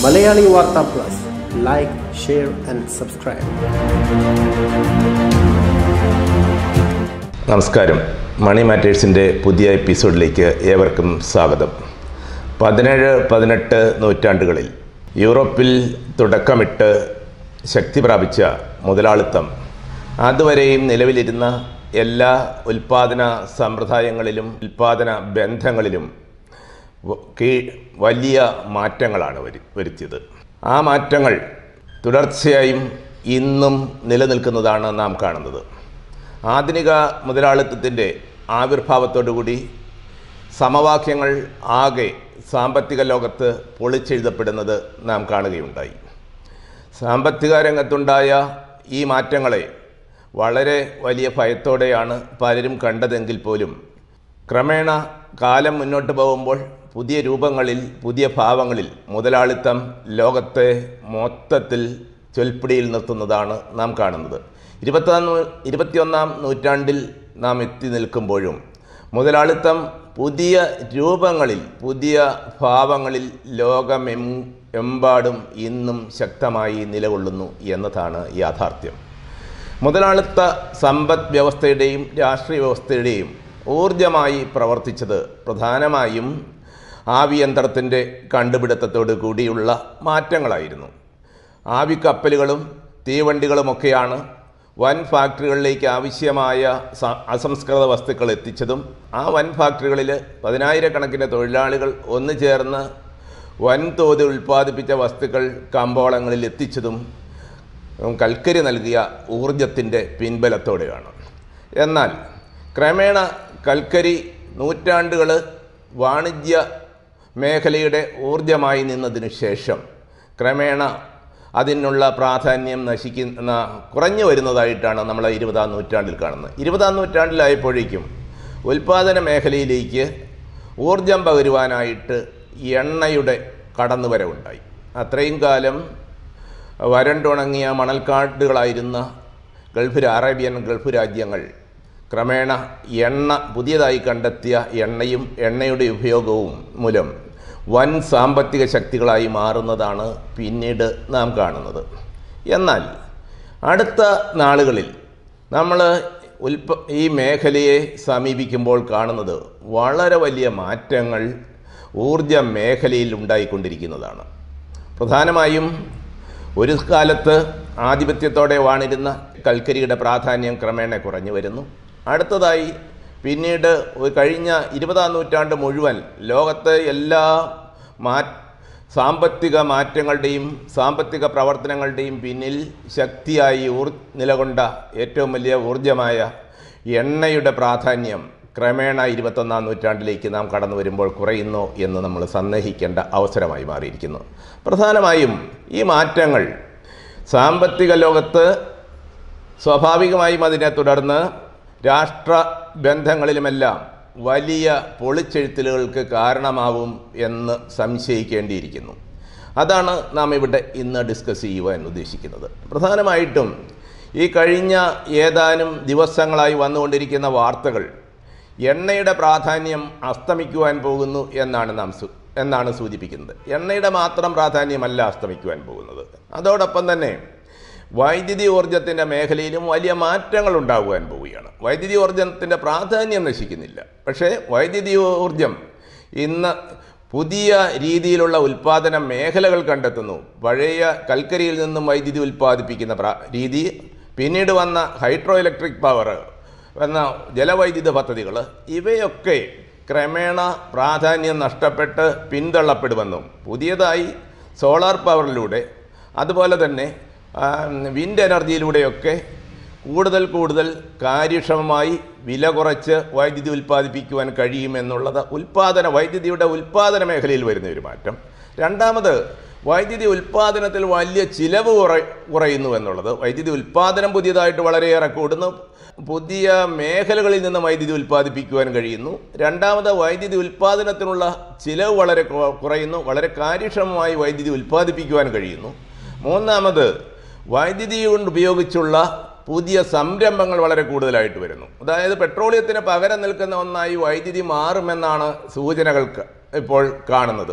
Malayali Vartha plus like share and subscribe നമസ്കാരം money മാറ്റേഴ്സിൻ്റെ പുതിയ എപ്പിസോഡിലേക്ക് ഏവർക്കും സ്വാഗതം പതിനേഴ് പതിനെട്ട് നൂറ്റാണ്ടുകളിൽ യൂറോപ്പിൽ തുടക്കമിട്ട് ശക്തി പ്രാപിച്ച മുതലാളിത്തം അതുവരെയും നിലവിലിരുന്ന എല്ലാ ഉൽപ്പാദന സമ്പ്രദായങ്ങളിലും ഉൽപ്പാദന ബന്ധങ്ങളിലും വ- കീ- വലിയ മാറ്റങ്ങളാണ് വരു വരുത്തിയത് ആ മാറ്റങ്ങൾ തുടർച്ചയായും ഇന്നും നിലനിൽക്കുന്നതാണ് നാം കാണുന്നത് ആധുനിക മുതലാളിത്തത്തിൻ്റെ ആവിർഭാവത്തോടുകൂടി സമവാക്യങ്ങൾ ആകെ സാമ്പത്തിക ലോകത്ത് പൊളിച്ചെഴുതപ്പെടുന്നത് നാം കാണുകയുണ്ടായി സാമ്പത്തിക രംഗത്തുണ്ടായ ഈ മാറ്റങ്ങളെ വളരെ വലിയ ഭയത്തോടെയാണ് പലരും കണ്ടതെങ്കിൽ പോലും ക്രമേണ കാലം മുന്നോട്ട് പോകുമ്പോൾ പുതിയ രൂപങ്ങളിൽ പുതിയ ഭാവങ്ങളിൽ മുതലാളിത്തം ലോകത്തെ മൊത്തത്തിൽ ചൊൽപ്പിടിയിൽ നിർത്തുന്നതാണ് നാം കാണുന്നത് ഇരുപത്തൊന്ന് ഇരുപത്തിയൊന്നാം നൂറ്റാണ്ടിൽ നാം എത്തി നിൽക്കുമ്പോഴും മുതലാളിത്തം പുതിയ രൂപങ്ങളിൽ പുതിയ ഭാവങ്ങളിൽ ലോകമെം എമ്പാടും ഇന്നും ശക്തമായി നിലകൊള്ളുന്നു എന്നതാണ് യാഥാർത്ഥ്യം മുതലാളിത്ത സമ്പദ് വ്യവസ്ഥയുടെയും രാഷ്ട്രീയ വ്യവസ്ഥയുടെയും ഊർജമായി പ്രവർത്തിച്ചത് പ്രധാനമായും ആവിയന്ത്രത്തിൻ്റെ കണ്ടുപിടുത്തത്തോടു കൂടിയുള്ള മാറ്റങ്ങളായിരുന്നു ആവിക്കപ്പലുകളും തീവണ്ടികളുമൊക്കെയാണ് വൻ ഫാക്ടറികളിലേക്ക് ആവശ്യമായ സ- അസംസ്കൃത വസ്തുക്കൾ എത്തിച്ചതും ആ വൻ ഫാക്ടറികളിൽ പതിനായിരക്കണക്കിന് തൊഴിലാളികൾ ഒന്നു ചേർന്ന് വൻതോതിൽ ഉൽപ്പാദിപ്പിച്ച വസ്തുക്കൾ കമ്പോളങ്ങളിൽ എത്തിച്ചതും ഉം, കൽക്കരി നൽകിയ ഊർജത്തിൻ്റെ പിൻബലത്തോടെയാണ് എന്നാൽ ക്രമേണ കൽക്കരി നൂറ്റാണ്ടുകൾ വാണിജ്യ മേഖലയുടെ ഊർജമായി നിന്നതിനു ശേഷം ക്രമേണ അതിനുള്ള പ്രാധാന്യം നശിക്കുന്ന കുറഞ്ഞു വരുന്നതായിട്ടാണ് നമ്മൾ ഇരുപതാം നൂറ്റാണ്ടിൽ കാണുന്നത് ഇരുപതാം നൂറ്റാണ്ടിലായപ്പോഴേക്കും ഉൽപ്പാദന മേഖലയിലേക്ക് ഊർജം പകരുവാനായിട്ട് എണ്ണയുടെ കടന്നുവരവുണ്ടായി അത്രയും കാലം വരണ്ടുണങ്ങിയ മണൽക്കാടുകളായിരുന്ന ഗൾഫ് രാ- അറേബ്യൻ ഗൾഫ് രാജ്യങ്ങൾ ക്രമേണ എണ്ണ പുതിയതായി കണ്ടെത്തിയ എണ്ണയും എണ്ണയുടെ ഉപയോഗവും മൂലം വൻ സാമ്പത്തിക ശക്തികളായി മാറുന്നതാണ് പിന്നീട് നാം കാണുന്നത് എന്നാൽ അടുത്ത നാളുകളിൽ നമ്മൾ ഉൽപ്പ ഈ മേഖലയെ സമീപിക്കുമ്പോൾ കാണുന്നത് വളരെ വലിയ മാറ്റങ്ങൾ ഊർജ മേഖലയിൽ ഉണ്ടായിക്കൊണ്ടിരിക്കുന്നതാണ് പ്രധാനമായും ഒരു കാലത്ത് ആധിപത്യത്തോടെ വാണിരുന്ന കൽക്കരിയുടെ പ്രാധാന്യം ക്രമേണ കുറഞ്ഞു വരുന്നു അടുത്തതായി പിന്നീട് ഒരു കഴിഞ്ഞ ഇരുപതാം നൂറ്റാണ്ട് മുഴുവൻ ലോകത്തെ എല്ലാ മാ സാമ്പത്തിക മാറ്റങ്ങളുടെയും സാമ്പത്തിക പ്രവർത്തനങ്ങളുടെയും പിന്നിൽ ശക്തിയായി ഊർ നിലകൊണ്ട ഏറ്റവും വലിയ ഊർജമായ എണ്ണയുടെ പ്രാധാന്യം ക്രമേണ ഇരുപത്തൊന്നാം നൂറ്റാണ്ടിലേക്ക് നാം കടന്നു വരുമ്പോൾ കുറയുന്നു എന്ന് നമ്മൾ സന്ദേഹിക്കേണ്ട അവസരമായി മാറിയിരിക്കുന്നു പ്രധാനമായും ഈ മാറ്റങ്ങൾ സാമ്പത്തിക ലോകത്ത് സ്വാഭാവികമായും അതിനെ തുടർന്ന് രാഷ്ട്ര ബന്ധങ്ങളിലുമെല്ലാം വലിയ പൊളിച്ചെഴുത്തലുകൾക്ക് കാരണമാവും എന്ന് സംശയിക്കേണ്ടിയിരിക്കുന്നു അതാണ് നാം ഇവിടെ ഇന്ന് ഡിസ്കസ് ചെയ്യുവാൻ ഉദ്ദേശിക്കുന്നത് പ്രധാനമായിട്ടും ഈ കഴിഞ്ഞ ഏതാനും ദിവസങ്ങളായി വന്നുകൊണ്ടിരിക്കുന്ന വാർത്തകൾ എണ്ണയുടെ പ്രാധാന്യം അസ്തമിക്കുവാൻ പോകുന്നു എന്നാണ് നാം സു എന്നാണ് സൂചിപ്പിക്കുന്നത് എണ്ണയുടെ മാത്രം പ്രാധാന്യമല്ല അസ്തമിക്കുവാൻ പോകുന്നത് അതോടൊപ്പം തന്നെ വൈദ്യുതി ഊർജത്തിൻ്റെ മേഖലയിലും വലിയ മാറ്റങ്ങൾ ഉണ്ടാകുവാൻ പോവുകയാണ് വൈദ്യുതി ഊർജത്തിൻ്റെ പ്രാധാന്യം നശിക്കുന്നില്ല പക്ഷേ വൈദ്യുതി ഊർജം ഇന്ന് പുതിയ രീതിയിലുള്ള ഉൽപ്പാദന മേഖലകൾ കണ്ടെത്തുന്നു പഴയ കൽക്കരിയിൽ നിന്നും വൈദ്യുതി ഉൽപ്പാദിപ്പിക്കുന്ന പ്ര- രീതി പിന്നീട് വന്ന ഹൈഡ്രോ ഇലക്ട്രിക് പവർ എന്ന ജലവൈദ്യുത പദ്ധതികൾ ഇവയൊക്കെ ക്രമേണ പ്രാധാന്യം നഷ്ടപ്പെട്ട് പിന്തള്ളപ്പെടുമെന്നും പുതിയതായി സോളാർ പവറിലൂടെ അതുപോലെ തന്നെ ആ, വിൻഡ് എനർജിയിലൂടെയൊക്കെ കൂടുതൽ കൂടുതൽ കാര്യക്ഷമമായി വില കുറച്ച് വൈദ്യുതി ഉൽപ്പാദിപ്പിക്കുവാൻ കഴിയുമെന്നുള്ളത് ഉൽപ്പാദന വൈദ്യുതിയുടെ ഉൽപ്പാദന മേഖലയിൽ വരുന്ന ഒരു മാറ്റം രണ്ടാമത് വൈദ്യുതി ഉൽപ്പാദനത്തിൽ വലിയ ചിലവ് കുറ കുറയുന്നു എന്നുള്ളത് വൈദ്യുതി ഉൽപ്പാദനം പുതിയതായിട്ട് വളരെയേറെ കൂടുന്നു പുതിയ മേഖലകളിൽ നിന്ന് വൈദ്യുതി ഉൽപ്പാദിപ്പിക്കുവാൻ കഴിയുന്നു രണ്ടാമത് വൈദ്യുതി ഉൽപ്പാദനത്തിനുള്ള ചിലവ് വളരെ കു- കുറയുന്നു വളരെ കാര്യക്ഷമമായി വൈദ്യുതി ഉൽപ്പാദിപ്പിക്കുവാൻ കഴിയുന്നു മൂന്നാമത് വൈദ്യുതി കൊണ്ട് ഉപയോഗിച്ചുള്ള പുതിയ സംരംഭങ്ങൾ വളരെ കൂടുതലായിട്ട് വരുന്നു അതായത് പെട്രോളിയത്തിന് പകരം നിൽക്കുന്ന ഒന്നായി വൈദ്യുതി മാറുമെന്നാണ് സൂചനകൾ ക- ഇപ്പോൾ കാണുന്നത്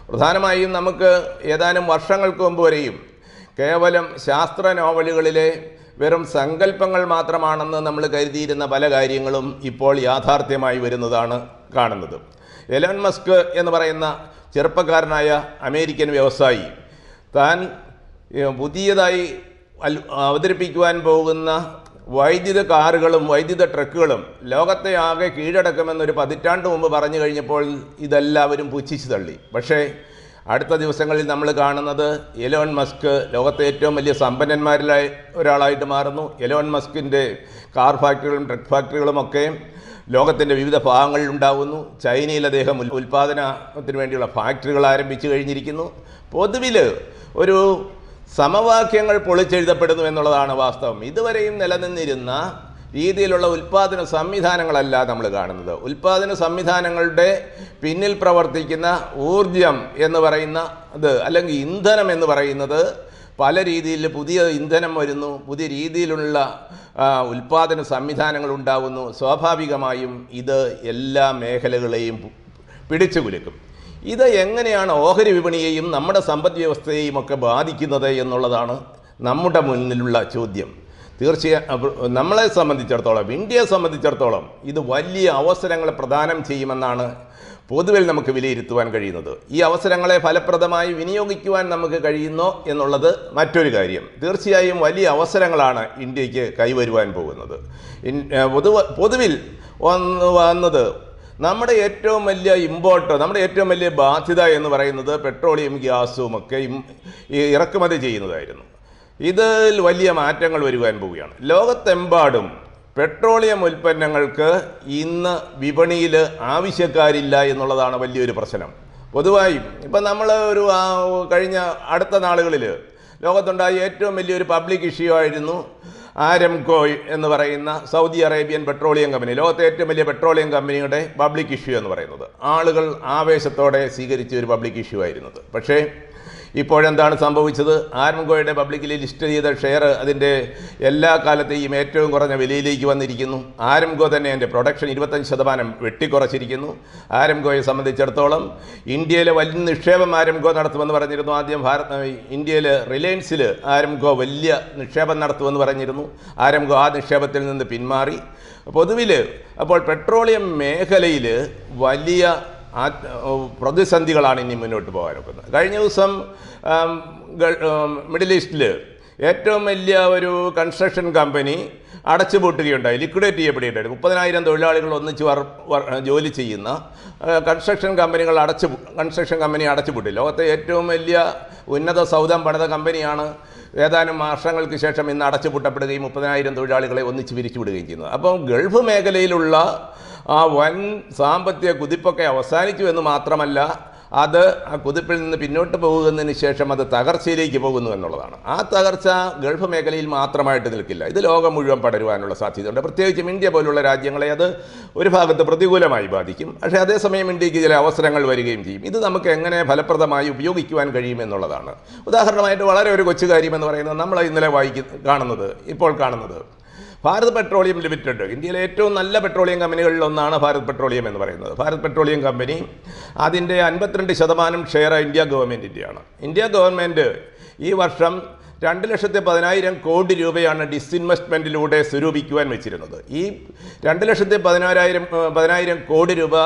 പ്രധാനമായും നമുക്ക് ഏതാനും വർഷങ്ങൾക്ക് മുമ്പ് വരെയും കേവലം ശാസ്ത്ര നോവലുകളിലെ വെറും സങ്കല്പങ്ങൾ മാത്രമാണെന്ന് നമ്മൾ കരുതിയിരുന്ന പല കാര്യങ്ങളും ഇപ്പോൾ യാഥാർത്ഥ്യമായി വരുന്നതാണ് കാണുന്നത് എലോൺ മസ്ക് എന്ന് പറയുന്ന ചെറുപ്പക്കാരനായ അമേരിക്കൻ വ്യവസായി താൻ ഏഹ്, പുതിയതായി അൽ- അവതരിപ്പിക്കുവാൻ പോകുന്ന വൈദ്യുത കാറുകളും വൈദ്യുത ട്രക്കുകളും ലോകത്തെ ആകെ കീഴടക്കുമെന്നൊരു പതിറ്റാണ്ട് മുമ്പ് പറഞ്ഞു കഴിഞ്ഞപ്പോൾ ഇതെല്ലാവരും പുച്ഛിച്ചു തള്ളി പക്ഷേ അടുത്ത ദിവസങ്ങളിൽ നമ്മൾ കാണുന്നത് എലോൺ മസ്ക് ലോകത്തെ ഏറ്റവും വലിയ സമ്പന്നന്മാരിലായി ഒരാളായിട്ട് മാറുന്നു എലോൺ മസ്കിൻ്റെ കാർ ഫാക്ടറികളും ട്രക്ക് ഫാക്ടറികളും ഒക്കെ ലോകത്തിൻ്റെ വിവിധ ഭാഗങ്ങളിൽ ഉണ്ടാകുന്നു ചൈനയിൽ അദ്ദേഹം ഉൽ- ഉൽപ്പാദനത്തിന് വേണ്ടിയുള്ള ഫാക്ടറികൾ ആരംഭിച്ചു കഴിഞ്ഞിരിക്കുന്നു പൊതുവിൽ ഒരു സമവാക്യങ്ങൾ പൊളിച്ചെഴുതപ്പെടുന്നു എന്നുള്ളതാണ് വാസ്തവം ഇതുവരെയും നിലനിന്നിരുന്ന രീതിയിലുള്ള ഉൽപ്പാദന സംവിധാനങ്ങളല്ല നമ്മൾ കാണുന്നത് ഉൽപ്പാദന സംവിധാനങ്ങളുടെ പിന്നിൽ പ്രവർത്തിക്കുന്ന ഊർജം എന്ന് പറയുന്ന അത് അല്ലെങ്കിൽ ഇന്ധനം എന്ന് പറയുന്നത് പല രീതിയിൽ പുതിയ ഇന്ധനം വരുന്നു പുതിയ രീതിയിലുള്ള ആ, ഉൽപ്പാദന സംവിധാനങ്ങൾ ഉണ്ടാകുന്നു സ്വാഭാവികമായും ഇത് എല്ലാ മേഖലകളെയും പിടിച്ചു കുലുക്കും ഇത് എങ്ങനെയാണ് ഓഹരി വിപണിയെയും നമ്മുടെ സമ്പദ് വ്യവസ്ഥയെയും ഒക്കെ ബാധിക്കുന്നത് എന്നുള്ളതാണ് നമ്മുടെ മുന്നിലുള്ള ചോദ്യം തീർച്ചയായും നമ്മളെ സംബന്ധിച്ചിടത്തോളം ഇന്ത്യയെ സംബന്ധിച്ചിടത്തോളം ഇത് വലിയ അവസരങ്ങൾ പ്രദാനം ചെയ്യുമെന്നാണ് പൊതുവിൽ നമുക്ക് വിലയിരുത്തുവാൻ കഴിയുന്നത് ഈ അവസരങ്ങളെ ഫലപ്രദമായി വിനിയോഗിക്കുവാൻ നമുക്ക് കഴിയുന്നോ എന്നുള്ളത് മറ്റൊരു കാര്യം തീർച്ചയായും വലിയ അവസരങ്ങളാണ് ഇന്ത്യക്ക് കൈവരുവാൻ പോകുന്നത് ഇൻ- ഏഹ് പൊതുവ പൊതുവിൽ വന്ന് വന്നത് നമ്മുടെ ഏറ്റവും വലിയ ഇമ്പോർട്ട് നമ്മുടെ ഏറ്റവും വലിയ ബാധ്യത എന്ന് പറയുന്നത് പെട്രോളിയം ഗ്യാസും ഒക്കെ ഇം- ഈ ഇറക്കുമതി ചെയ്യുന്നതായിരുന്നു ഇതിൽ വലിയ മാറ്റങ്ങൾ വരുവാൻ പോവുകയാണ് ലോകത്തെമ്പാടും പെട്രോളിയം ഉൽപ്പന്നങ്ങൾക്ക് ഇന്ന് വിപണിയിൽ ആവശ്യക്കാരില്ല എന്നുള്ളതാണ് വലിയൊരു പ്രശ്നം പൊതുവായും ഇപ്പം നമ്മൾ ഒരു ആ, കഴിഞ്ഞ അടുത്ത നാളുകളിൽ ലോകത്തുണ്ടായ ഏറ്റവും വലിയൊരു പബ്ലിക് ഇഷ്യൂ ആയിരുന്നു ആരംകോ എന്ന് പറയുന്ന സൗദി അറേബ്യൻ പെട്രോളിയം കമ്പനി ലോകത്തെ ഏറ്റവും വലിയ പെട്രോളിയം കമ്പനിയുടെ പബ്ലിക് ഇഷ്യൂ എന്ന് പറയുന്നത് ആളുകൾ ആവേശത്തോടെ സ്വീകരിച്ച ഒരു പബ്ലിക് ഇഷ്യൂ ആയിരുന്നത് പക്ഷേ ഇപ്പോഴെന്താണ് സംഭവിച്ചത് ആരംകോയുടെ പബ്ലിക്കിൽ ലിസ്റ്റ് ചെയ്ത ഷെയർ അതിൻ്റെ എല്ലാ കാലത്തെയും ഏറ്റവും കുറഞ്ഞ വിലയിലേക്ക് വന്നിരിക്കുന്നു ആരംകോ തന്നെ അതിൻ്റെ പ്രൊഡക്ഷൻ ഇരുപത്തഞ്ച് ശതമാനം വെട്ടിക്കുറച്ചിരിക്കുന്നു ആരംകോയെ സംബന്ധിച്ചിടത്തോളം ഇന്ത്യയിലെ വലിയ നിക്ഷേപം ആരംകോ നടത്തുമെന്ന് പറഞ്ഞിരുന്നു ആദ്യം ഭാരത് ഇന്ത്യയിൽ റിലയൻസിൽ ആരംകോ വലിയ നിക്ഷേപം നടത്തുമെന്ന് പറഞ്ഞിരുന്നു ആരംകോ ആ നിക്ഷേപത്തിൽ നിന്ന് പിന്മാറി പൊതുവിൽ അപ്പോൾ പെട്രോളിയം മേഖലയിൽ വലിയ ആ പ്രതിസന്ധികളാണ് ഇനി മുന്നോട്ട് പോകാൻ ഒക്കുന്നത് കഴിഞ്ഞ ദിവസം ആം, ഗൾ- ആം, മിഡിൽ ഈസ്റ്റിൽ ഏറ്റവും വലിയ ഒരു കൺസ്ട്രക്ഷൻ കമ്പനി അടച്ചുപൂട്ടുകയുണ്ടായി ലിക്വിഡേറ്റ് ചെയ്യപ്പെടുകയുണ്ടായി മുപ്പതിനായിരം തൊഴിലാളികൾ ഒന്നിച്ച് വർ- വർ- ജോലി ചെയ്യുന്ന ആ, കൺസ്ട്രക്ഷൻ കമ്പനികൾ അടച്ചു കൺസ്ട്രക്ഷൻ കമ്പനി അടച്ചുപൂട്ടി ലോകത്തെ ഏറ്റവും വലിയ ഉന്നത സൗധം പണിത കമ്പനിയാണ് ഏതാനും വർഷങ്ങൾക്ക് ശേഷം ഇന്ന് അടച്ചുപൂട്ടപ്പെടുകയും മുപ്പതിനായിരം തൊഴിലാളികളെ ഒന്നിച്ച് പിരിച്ചുവിടുകയും ചെയ്യുന്നത് അപ്പം ഗൾഫ് മേഖലയിലുള്ള ആ വൻ സാമ്പത്തിക കുതിപ്പൊക്കെ അവസാനിച്ചു എന്ന് മാത്രമല്ല അത് ആ കുതിപ്പിൽ നിന്ന് പിന്നോട്ട് പോകുന്നതിന് ശേഷം അത് തകർച്ചയിലേക്ക് പോകുന്നു എന്നുള്ളതാണ് ആ തകർച്ച ഗൾഫ് മേഖലയിൽ മാത്രമായിട്ട് നിൽക്കില്ല ഇത് ലോകം മുഴുവൻ പടരുവാനുള്ള സാധ്യതയുണ്ട് പ്രത്യേകിച്ചും ഇന്ത്യ പോലുള്ള രാജ്യങ്ങളെ അത് ഒരു ഭാഗത്ത് പ്രതികൂലമായി ബാധിക്കും പക്ഷേ അതേസമയം ഇന്ത്യക്ക് ചില അവസരങ്ങൾ വരികയും ചെയ്യും ഇത് നമുക്ക് എങ്ങനെ ഫലപ്രദമായി ഉപയോഗിക്കുവാൻ കഴിയും എന്നുള്ളതാണ് ഉദാഹരണമായിട്ട് വളരെ ഒരു കൊച്ചു കാര്യം എന്ന് പറയുന്നത് നമ്മൾ ഇന്നലെ വായിക്കുന്ന കാണുന്നത് ഇപ്പോൾ കാണുന്നത് ഭാരത് പെട്രോളിയം ലിമിറ്റഡ് ഇന്ത്യയിലെ ഏറ്റവും നല്ല പെട്രോളിയം കമ്പനികളിൽ ഒന്നാണ് ഭാരത് പെട്രോളിയം എന്ന് പറയുന്നത് ഭാരത് പെട്രോളിയം കമ്പനി അതിൻ്റെ അൻപത്തിരണ്ട് ശതമാനം ഷെയർ ഇന്ത്യ ഗവൺമെൻറ്റിൻ്റെയാണ് ഇന്ത്യ ഗവൺമെൻറ് ഈ വർഷം രണ്ട് ലക്ഷത്തി പതിനായിരം കോടി രൂപയാണ് ഡിസ്ഇൻവെസ്റ്റ്മെൻറ്റിലൂടെ സ്വരൂപിക്കുവാൻ വെച്ചിരുന്നത് ഈ രണ്ട് ലക്ഷത്തി പതിനായിരം പതിനായിരം കോടി രൂപ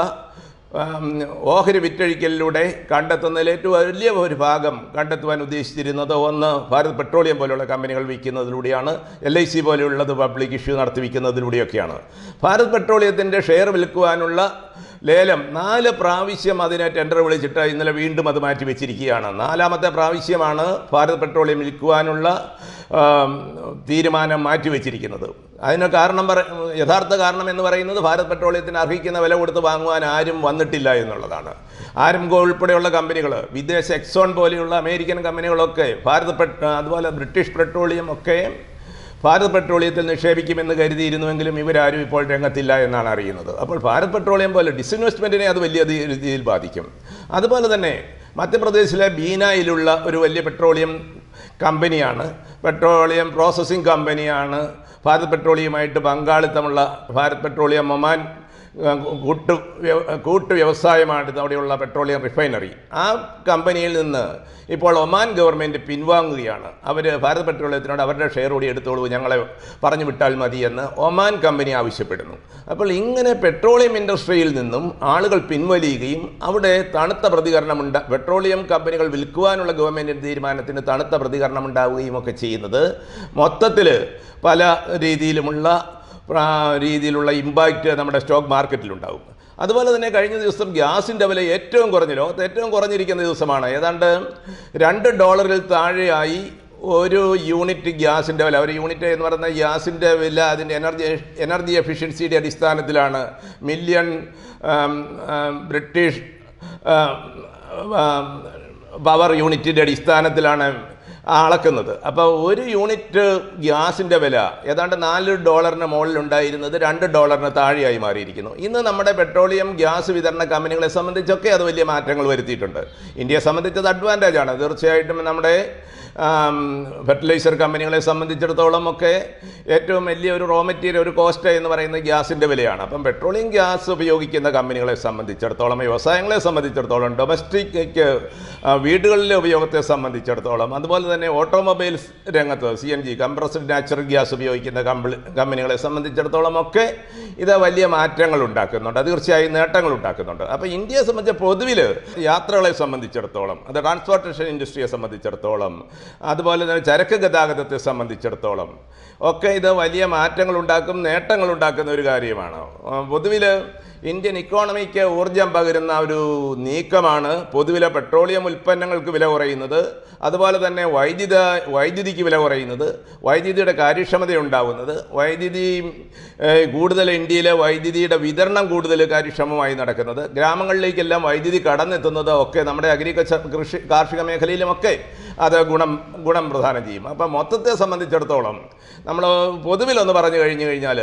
ആം, ഓഹരി വിറ്റഴിക്കലിലൂടെ കണ്ടെത്തുന്നതിൽ ഏറ്റവും വലിയ ഒരു ഭാഗം കണ്ടെത്തുവാൻ ഉദ്ദേശിച്ചിരുന്നത് ഒന്ന് ഭാരത് പെട്രോളിയം പോലുള്ള കമ്പനികൾ വിൽക്കുന്നതിലൂടെയാണ് എൽ ഐ സി പോലെയുള്ളത് പബ്ലിക് ഇഷ്യൂ നടത്തി വിൽക്കുന്നതിലൂടെയൊക്കെയാണ് ഭാരത് പെട്രോളിയത്തിൻ്റെ ഷെയർ വിൽക്കുവാനുള്ള ലേലം നാല് പ്രാവശ്യം അതിനെ ടെൻഡർ വിളിച്ചിട്ട് ഇന്നലെ വീണ്ടും അത് മാറ്റി വെച്ചിരിക്കുകയാണ് നാലാമത്തെ പ്രാവശ്യമാണ് ഭാരത് പെട്രോളിയം വിൽക്കുവാനുള്ള ആം, തീരുമാനം മാറ്റിവെച്ചിരിക്കുന്നത് അതിന് കാരണം പറ യഥാർത്ഥ കാരണം എന്ന് പറയുന്നത് ഭാരത് പെട്രോളിയത്തിന് അർഹിക്കുന്ന വില കൊടുത്ത് വാങ്ങുവാൻ ആരും വന്നിട്ടില്ല എന്നുള്ളതാണ് ആരംകോ ഉൾപ്പെടെയുള്ള കമ്പനികൾ വിദേശ എക്സോൺ പോലെയുള്ള അമേരിക്കൻ കമ്പനികളൊക്കെ ഭാരത് പെട്ട് അതുപോലെ ബ്രിട്ടീഷ് പെട്രോളിയം ഒക്കെ ഭാരത് പെട്രോളിയത്തിൽ നിക്ഷേപിക്കുമെന്ന് കരുതിയിരുന്നുവെങ്കിലും ഇവരാരും ഇപ്പോൾ രംഗത്തില്ല എന്നാണ് അറിയുന്നത് അപ്പോൾ ഭാരത് പെട്രോളിയം പോലെ ഡിസ്ഇൻവെസ്റ്റ്മെൻറ്റിനെ അത് വലിയ തി- രീതിയിൽ ബാധിക്കും അതുപോലെ തന്നെ മധ്യപ്രദേശിലെ ബീനായിലുള്ള ഒരു വലിയ പെട്രോളിയം കമ്പനിയാണ് പെട്രോളിയം പ്രോസസ്സിംഗ് കമ്പനിയാണ് ഭാരത് പെട്രോളിയമായിട്ട് പങ്കാളിത്തമുള്ള ഭാരത് പെട്രോളിയം ഒമാൻ ആ, കൂട്ടു വ്യ- കൂട്ടു വ്യവസായമാണ് അവിടെയുള്ള പെട്രോളിയം റിഫൈനറി ആ കമ്പനിയിൽ നിന്ന് ഇപ്പോൾ ഒമാൻ ഗവൺമെൻറ് പിൻവാങ്ങുകയാണ് അവർ ഭാരത് പെട്രോളിയത്തിനോട് അവരുടെ ഷെയർ കൂടി എടുത്തോളൂ ഞങ്ങളെ പറഞ്ഞു വിട്ടാൽ മതി എന്ന് ഒമാൻ കമ്പനി ആവശ്യപ്പെടുന്നു അപ്പോൾ ഇങ്ങനെ പെട്രോളിയം ഇൻഡസ്ട്രിയിൽ നിന്നും ആളുകൾ പിൻവലിയുകയും അവിടെ തണുത്ത പ്രതികരണമുണ്ട പെട്രോളിയം കമ്പനികൾ വിൽക്കുവാനുള്ള ഗവൺമെൻറ്റിൻ്റെ തീരുമാനത്തിന് തണുത്ത പ്രതികരണം ഉണ്ടാവുകയും ഒക്കെ ചെയ്യുന്നത് മൊത്തത്തിൽ പല രീതിയിലുമുള്ള പ്രാ- രീതിയിലുള്ള ഇമ്പാക്റ്റ് നമ്മുടെ സ്റ്റോക്ക് മാർക്കറ്റിലുണ്ടാവും അതുപോലെ തന്നെ കഴിഞ്ഞ ദിവസം ഗ്യാസിൻ്റെ വില ഏറ്റവും കുറഞ്ഞ ലോകത്ത് ഏറ്റവും കുറഞ്ഞിരിക്കുന്ന ദിവസമാണ് ഏതാണ്ട് രണ്ട് ഡോളറിൽ താഴെയായി ഒരു യൂണിറ്റ് ഗ്യാസിൻ്റെ വില ഒരു യൂണിറ്റ് എന്ന് പറയുന്ന ഗ്യാസിൻ്റെ വില അതിൻ്റെ എനർജി എനർജി എഫിഷ്യൻസിയുടെ അടിസ്ഥാനത്തിലാണ് million um, um, British um, um, power യൂണിറ്റിൻ്റെ അടിസ്ഥാനത്തിലാണ് അളക്കുന്നത് അപ്പോൾ ഒരു യൂണിറ്റ് ഗ്യാസിൻ്റെ വില ഏതാണ്ട് നാല് ഡോളറിന് മുകളിൽ ഉണ്ടായിരുന്നത് രണ്ട് ഡോളറിന് താഴെയായി മാറിയിരിക്കുന്നു ഇന്ന് നമ്മുടെ പെട്രോളിയം ഗ്യാസ് വിതരണ കമ്പനികളെ സംബന്ധിച്ചൊക്കെ അത് വലിയ മാറ്റങ്ങൾ വരുത്തിയിട്ടുണ്ട് ഇന്ത്യയെ സംബന്ധിച്ചത് അഡ്വാൻറ്റേജ് ആണ് തീർച്ചയായിട്ടും നമ്മുടെ ഫെർട്ടിലൈസർ കമ്പനികളെ സംബന്ധിച്ചിടത്തോളം ഒക്കെ ഏറ്റവും വലിയ ഒരു റോ മെറ്റീരിയൽ ഒരു കോസ്റ്റ് എന്ന് പറയുന്നത് ഗ്യാസിൻ്റെ വിലയാണ് അപ്പം പെട്രോളിയം ഗ്യാസ് ഉപയോഗിക്കുന്ന കമ്പനികളെ സംബന്ധിച്ചിടത്തോളം വ്യവസായങ്ങളെ സംബന്ധിച്ചിടത്തോളം ഡൊമസ്റ്റിക് വീടുകളിലെ ഉപയോഗത്തെ സംബന്ധിച്ചിടത്തോളം അതുപോലെ തന്നെ ഓട്ടോമൊബൈൽസ് രംഗത്ത് C N G compressed natural gas ഉപയോഗിക്കുന്ന കമ്പനി കമ്പനികളെ സംബന്ധിച്ചിടത്തോളം ഒക്കെ ഇത് വലിയ മാറ്റങ്ങൾ ഉണ്ടാക്കുന്നുണ്ട് അത് തീർച്ചയായും നേട്ടങ്ങൾ ഉണ്ടാക്കുന്നുണ്ട് അപ്പോൾ ഇന്ത്യയെ സംബന്ധിച്ച് പൊതുവിൽ യാത്രകളെ സംബന്ധിച്ചിടത്തോളം അത് ട്രാൻസ്പോർട്ടേഷൻ ഇൻഡസ്ട്രിയെ സംബന്ധിച്ചിടത്തോളം അതുപോലെ തന്നെ ചരക്ക് ഗതാഗതത്തെ സംബന്ധിച്ചിടത്തോളം ഒക്കെ ഇത് വലിയ മാറ്റങ്ങൾ ഉണ്ടാക്കും നേട്ടങ്ങൾ ഉണ്ടാക്കുന്ന ഒരു കാര്യമാണ് പൊതുവിൽ ഇന്ത്യൻ ഇക്കോണമിക്ക് ഊർജം പകരുന്ന ഒരു നീക്കമാണ് പൊതുവിലെ പെട്രോളിയം ഉൽപ്പന്നങ്ങൾക്ക് വില കുറയുന്നത് അതുപോലെ തന്നെ വൈദ്യുത വൈദ്യുതിക്ക് വില കുറയുന്നത് വൈദ്യുതിയുടെ കാര്യക്ഷമത ഉണ്ടാവുന്നത് വൈദ്യുതി ഏഹ്, കൂടുതൽ ഇന്ത്യയിലെ വൈദ്യുതിയുടെ വിതരണം കൂടുതൽ കാര്യക്ഷമമായി നടക്കുന്നത് ഗ്രാമങ്ങളിലേക്കെല്ലാം വൈദ്യുതി കടന്നെത്തുന്നത് ഒക്കെ നമ്മുടെ അഗ്രികൾച്ചർ കൃഷി കാർഷിക മേഖലയിലുമൊക്കെ അത് ഗുണം ഗുണം പ്രദാനം ചെയ്യും അപ്പം മൊത്തത്തെ സംബന്ധിച്ചിടത്തോളം നമ്മൾ പൊതുവിലൊന്ന് പറഞ്ഞു കഴിഞ്ഞു കഴിഞ്ഞാൽ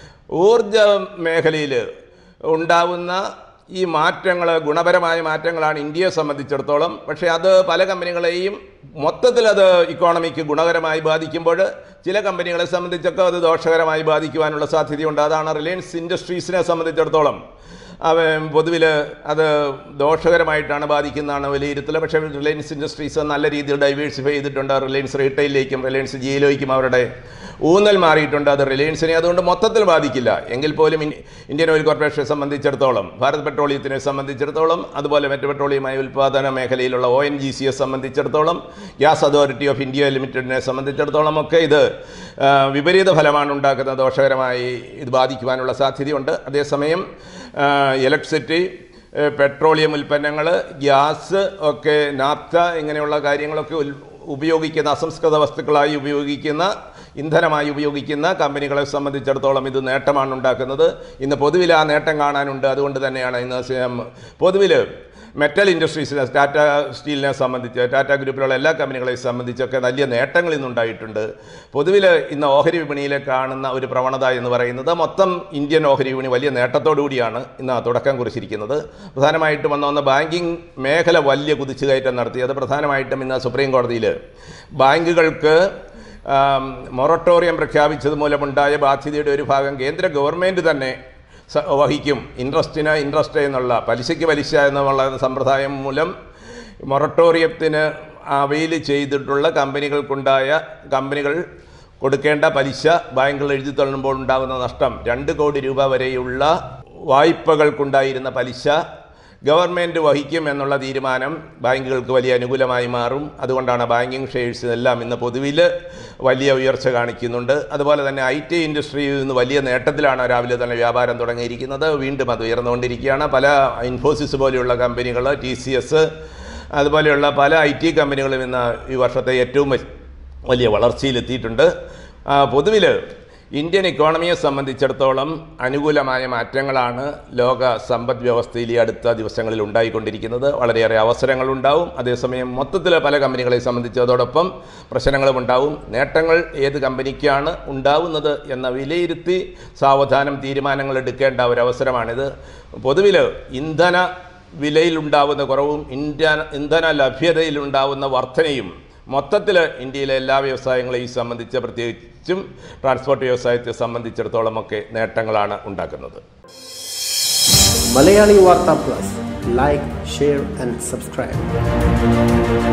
ഊർജ മേഖലയിൽ ഉണ്ടാവുന്ന ഈ മാറ്റങ്ങൾ ഗുണപരമായ മാറ്റങ്ങളാണ് ഇന്ത്യയെ സംബന്ധിച്ചിടത്തോളം പക്ഷേ അത് പല കമ്പനികളെയും മൊത്തത്തിൽ അത് ഇക്കോണമിക്ക് ഗുണകരമായി ബാധിക്കുമ്പോൾ ചില കമ്പനികളെ സംബന്ധിച്ചൊക്കെ അത് ദോഷകരമായി ബാധിക്കുവാനുള്ള സാധ്യതയുണ്ട് അതാണ് റിലയൻസ് ഇൻഡസ്ട്രീസിനെ സംബന്ധിച്ചിടത്തോളം അവ പൊതുവിൽ അത് ദോഷകരമായിട്ടാണ് ബാധിക്കുന്നതാണ് വിലയിരുത്തൽ പക്ഷേ റിലയൻസ് ഇൻഡസ്ട്രീസ് നല്ല രീതിയിൽ ഡൈവേഴ്സിഫൈ ചെയ്തിട്ടുണ്ട് റിലയൻസ് റീറ്റെയിലേക്കും റിലയൻസ് ജിയിലേക്കും അവരുടെ ഊന്നൽ മാറിയിട്ടുണ്ട് അത് റിലയൻസിനെ അതുകൊണ്ട് മൊത്തത്തിൽ ബാധിക്കില്ല എങ്കിൽ പോലും ഇൻ- ഇന്ത്യൻ ഓയിൽ കോർപ്പറേഷനെ സംബന്ധിച്ചിടത്തോളം ഭാരത് പെട്രോളിയത്തിനെ സംബന്ധിച്ചിടത്തോളം അതുപോലെ മറ്റ് പെട്രോളിയമായ ഉൽപ്പാദന മേഖലയിലുള്ള ഒ എൻ ജി സിയെ സംബന്ധിച്ചിടത്തോളം ഗ്യാസ് അതോറിറ്റി ഓഫ് ഇന്ത്യ ലിമിറ്റഡിനെ സംബന്ധിച്ചിടത്തോളം ഒക്കെ ഇത് ആ, വിപരീത ഫലമാണ് ഉണ്ടാക്കുന്നത് ദോഷകരമായി ഇത് ബാധിക്കുവാനുള്ള സാധ്യതയുണ്ട് അതേസമയം ഇലക്ട്രിസിറ്റി ഏഹ് പെട്രോളിയം ഉൽപ്പന്നങ്ങൾ ഗ്യാസ് ഒക്കെ നാപ്ത ഇങ്ങനെയുള്ള കാര്യങ്ങളൊക്കെ ഉൽ ഉപയോഗിക്കുന്ന അസംസ്കൃത വസ്തുക്കളായി ഉപയോഗിക്കുന്ന ഇന്ധനമായി ഉപയോഗിക്കുന്ന കമ്പനികളെ സംബന്ധിച്ചിടത്തോളം ഇത് നേട്ടമാണ് ഉണ്ടാക്കുന്നത് ഇന്ന് പൊതുവിൽ ആ നേട്ടം കാണാനുണ്ട് അതുകൊണ്ട് തന്നെയാണ് ഇന്ന് പൊതുവിൽ മെറ്റൽ ഇൻഡസ്ട്രീസിനെ ടാറ്റ സ്റ്റീലിനെ സംബന്ധിച്ച് ടാറ്റ ഗ്രൂപ്പിലുള്ള എല്ലാ കമ്പനികളെയും സംബന്ധിച്ചൊക്കെ വലിയ നേട്ടങ്ങൾ ഇന്നുണ്ടായിട്ടുണ്ട് പൊതുവിൽ ഇന്ന് ഓഹരി വിപണിയിൽ കാണുന്ന ഒരു പ്രവണത എന്ന് പറയുന്നത് മൊത്തം ഇന്ത്യൻ ഓഹരി വിപണി വലിയ നേട്ടത്തോടു കൂടിയാണ് ഇന്ന് തുടക്കം കുറിച്ചിരിക്കുന്നത് പ്രധാനമായിട്ടും വന്ന വന്ന ബാങ്കിങ് മേഖല വലിയ കുതിച്ചുകയറ്റം നടത്തിയത് പ്രധാനമായിട്ടും ഇന്ന് സുപ്രീം കോടതിയിൽ ബാങ്കുകൾക്ക് ആം, മൊറട്ടോറിയം പ്രഖ്യാപിച്ചത് മൂലമുണ്ടായ ബാധ്യതയുടെ ഒരു ഭാഗം കേന്ദ്ര ഗവൺമെൻറ് തന്നെ സ- വഹിക്കും ഇൻട്രസ്റ്റിന് ഇൻട്രസ്റ്റ് എന്നുള്ള പലിശയ്ക്ക് പലിശ എന്നുള്ള സമ്പ്രദായം മൂലം മൊറട്ടോറിയത്തിന് അവയിൽ ചെയ്തിട്ടുള്ള കമ്പനികൾക്കുണ്ടായ കമ്പനികൾ കൊടുക്കേണ്ട പലിശ ബാങ്കുകൾ എഴുതി തള്ളുമ്പോൾ ഉണ്ടാകുന്ന നഷ്ടം രണ്ട് കോടി രൂപ വരെയുള്ള വായ്പകൾക്കുണ്ടായിരുന്ന പലിശ ഗവൺമെൻറ് വഹിക്കും എന്നുള്ള തീരുമാനം ബാങ്കുകൾക്ക് വലിയ അനുകൂലമായി മാറും അതുകൊണ്ടാണ് ബാങ്കിങ് ഷെയർസ് എല്ലാം ഇന്ന് പൊതുവിൽ വലിയ ഉയർച്ച കാണിക്കുന്നുണ്ട് അതുപോലെ തന്നെ ഐ ടി ഇൻഡസ്ട്രിയിൽ നിന്ന് വലിയ നേട്ടത്തിലാണ് രാവിലെ തന്നെ വ്യാപാരം തുടങ്ങിയിരിക്കുന്നത് വീണ്ടും അത് ഉയർന്നുകൊണ്ടിരിക്കുകയാണ് പല ഇൻഫോസിസ് പോലെയുള്ള കമ്പനികൾ ടി സി എസ് അതുപോലെയുള്ള പല ഐ ടി കമ്പനികളും ഇന്ന് ഈ വർഷത്തെ ഏറ്റവും വ- വലിയ വളർച്ചയിലെത്തിയിട്ടുണ്ട് പൊതുവിൽ ഇന്ത്യൻ ഇക്കോണമിയെ സംബന്ധിച്ചിടത്തോളം അനുകൂലമായ മാറ്റങ്ങളാണ് ലോക സമ്പദ് വ്യവസ്ഥയിൽ ഈ അടുത്ത ദിവസങ്ങളിൽ ഉണ്ടായിക്കൊണ്ടിരിക്കുന്നത് വളരെയേറെ അവസരങ്ങളുണ്ടാവും അതേസമയം മൊത്തത്തിൽ പല കമ്പനികളെ സംബന്ധിച്ച് അതോടൊപ്പം പ്രശ്നങ്ങളും ഉണ്ടാവും നേട്ടങ്ങൾ ഏത് കമ്പനിക്കാണ് ഉണ്ടാവുന്നത് എന്ന വിലയിരുത്തി സാവധാനം തീരുമാനങ്ങൾ എടുക്കേണ്ട ഒരു അവസരമാണിത് പൊതുവിൽ ഇന്ധന വിലയിലുണ്ടാവുന്ന കുറവും ഇന്ധന ഇന്ധന ലഭ്യതയിലുണ്ടാവുന്ന വർധനയും മൊത്തത്തിൽ ഇന്ത്യയിലെ എല്ലാ വ്യവസായങ്ങളെയും സംബന്ധിച്ച് പ്രത്യേകിച്ചും ട്രാൻസ്പോർട്ട് വ്യവസായത്തെ സംബന്ധിച്ചിടത്തോളമൊക്കെ നേട്ടങ്ങളാണ് ഉണ്ടാക്കുന്നത് Malayali Warta Plus. Like, share, and subscribe.